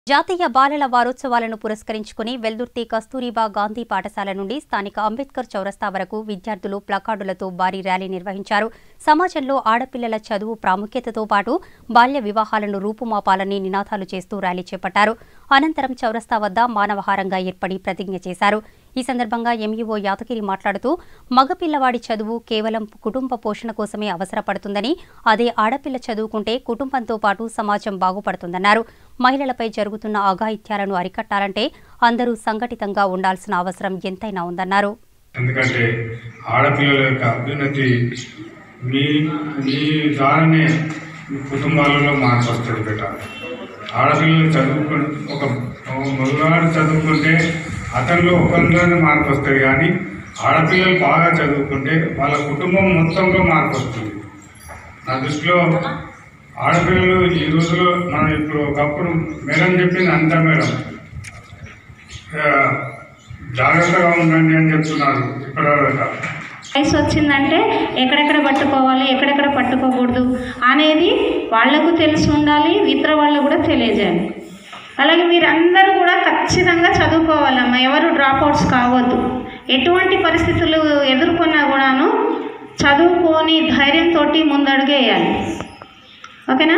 జాతీయ బాలల వారోత్సవాలను పురస్కరించుకుని వెల్దుర్తి కస్తూరిబా గాంధీ పాఠశాల నుండి స్థానిక అంబేద్కర్ చౌరస్తా వరకు విద్యార్థులు ప్లకార్డులతో భారీ ర్యాలీ నిర్వహించారు సమాజంలో ఆడపిల్లల చదువు ప్రాముఖ్యతతో పాటు బాల్య వివాహాలను రూపుమాపాలని నినాదాలు చేస్తూ ర్యాలీ చేపట్టారు అనంతరం చౌరస్తా వద్ద మానవహారంగా ఏర్పడి ప్రతిజ్ఞ చేశారు ఈ సందర్భంగా ఎంఈఓ యాదగిరి మాట్లాడుతూ మగపిల్లవాడి చదువు కేవలం కుటుంబ పోషణ కోసమే అవసరపడుతుందని అదే ఆడపిల్ల చదువుకుంటే కుటుంబంతో పాటు సమాజం బాగుపడుతుందన్నారు మహిళలపై జరుగుతున్న అఘాయిత్యాలను అరికట్టాలంటే అందరూ సంఘటితంగా ఉండాల్సిన అవసరం ఎంతైనా ఉందన్నారు ఎందుకంటే ఆడపిల్లల యొక్క అభ్యున్నతి మీ మీ ద్వారానే మీ కుటుంబాలలో మార్పు వస్తుంది బేట ఆడపిల్లలు చదువుకు ఒక మగవాడు చదువుకుంటే అతనిలో ఒకరిలోనే మార్పు వస్తుంది కానీ ఆడపిల్లలు బాగా చదువుకుంటే వాళ్ళ కుటుంబం మొత్తంలో మార్పు వస్తుంది నా దృష్టిలో ఆడపిల్లలు ఈ రోజులో మనం ఇప్పుడు ఒకప్పుడు మేడం చెప్పింది అంతా మేడం ఆ, జాగ్రత్తగా ఉండండి అని చెప్తున్నారు ఇప్పటివరకు వయసు వచ్చిందంటే ఎక్కడెక్కడ పట్టుకోవాలి ఎక్కడెక్కడ పట్టుకోకూడదు అనేది వాళ్లకు తెలిసి ఉండాలి ఇతర వాళ్ళకు కూడా తెలియజేయాలి అలాగే మీరందరూ కూడా ఖచ్చితంగా చదువుకోవాలమ్మా ఎవరు డ్రాప్ అవుట్స్ కావద్దు ఎటువంటి పరిస్థితులు ఎదుర్కొన్నా కూడాను చదువుకొని ధైర్యంతో ముందడుగు వేయాలి ఓకేనా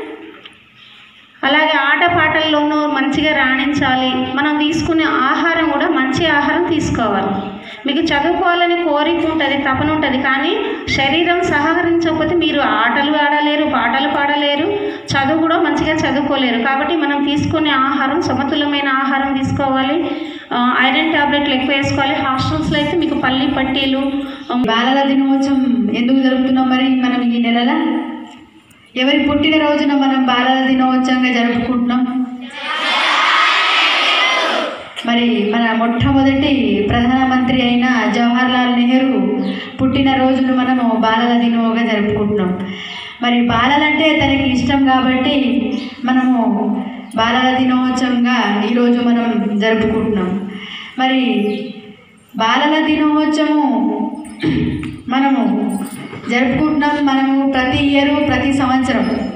అలాగే ఆటపాటల్లోనూ మంచిగా రాణించాలి మనం తీసుకునే ఆహారం కూడా మంచి ఆహారం తీసుకోవాలి మీకు చదువుకోవాలని కోరిక ఉంటుంది తపన ఉంటుంది కానీ శరీరం సహకరించకపోతే మీరు ఆటలు ఆడలేరు పాటలు పాడలేరు చదువు కూడా మంచిగా చదువుకోలేరు కాబట్టి మనం తీసుకునే ఆహారం సమతుల్యమైన ఆహారం తీసుకోవాలి ఆ, ఐరన్ టాబ్లెట్లు ఎక్కువ వేసుకోవాలి హాస్టల్స్లో అయితే మీకు పల్లి పట్టీలు ఆ, బాలల దినోత్సవం ఎందుకు జరుపుతున్నాం మరి మనం ఈ నెలల ఎవరి పుట్టినరోజున మనం బాలల దినోత్సవంగా జరుపుకుంటున్నాం మరి మన మొట్టమొదటి ప్రధానమంత్రి అయిన జవహర్లాల్ నెహ్రూ పుట్టినరోజును మనము బాలల దినోగా జరుపుకుంటున్నాం మరి బాలలంటే తనకి ఇష్టం కాబట్టి మనము బాలల దినోత్సవంగా ఈరోజు మనం జరుపుకుంటున్నాం మరి బాలల దినోత్సవం మనము జరుపుకుంటున్నాం మనము ప్రతి ఇయర్ ప్రతి సంవత్సరం